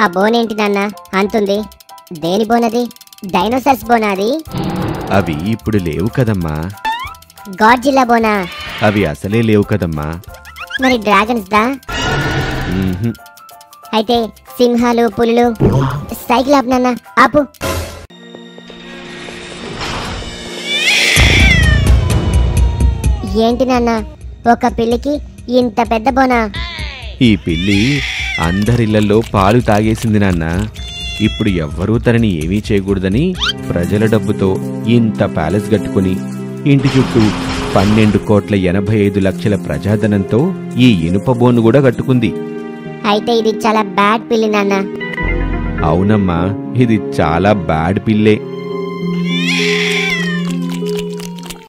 ఆ బోన్ ఏంటి నాన్న అంతుంది దేని బోన్ అది డైనోసార్స్ బోనా అది అవి ఇప్పుడు లేవు కదమ్మా గాడ్ జిల్లా బోనా అవి అసలే లేవు కదమ్మా మరి డ్రాగన్స్ దా మ్మ్హ్మ్. అయితే సింహాలు పులులు సైకిల్ ఆపు నాన్న ఆపు ఏంటి నాన్న ఒక పిల్లికి ఇంత పెద్ద బోనా ఈ పిల్లి అందరిళ్లలో పాలు తాగేసింది నాన్న ఇప్పుడు ఎవ్వరూ తనని ఏమీ చేయకూడదని ప్రజల డబ్బుతో ఇంత ప్యాలెస్ కట్టుకుని ఇంటి చుట్టూ పన్నెండు కోట్ల ఎనభై ఐదు లక్షల ప్రజాధనంతో ఈ ఇనుప బోను కూడా కట్టుకుంది అయితే ఇది చాలా బ్యాడ్ పిల్లి నాన్న అవునమ్మా ఇది చాలా బ్యాడ్ పిల్లే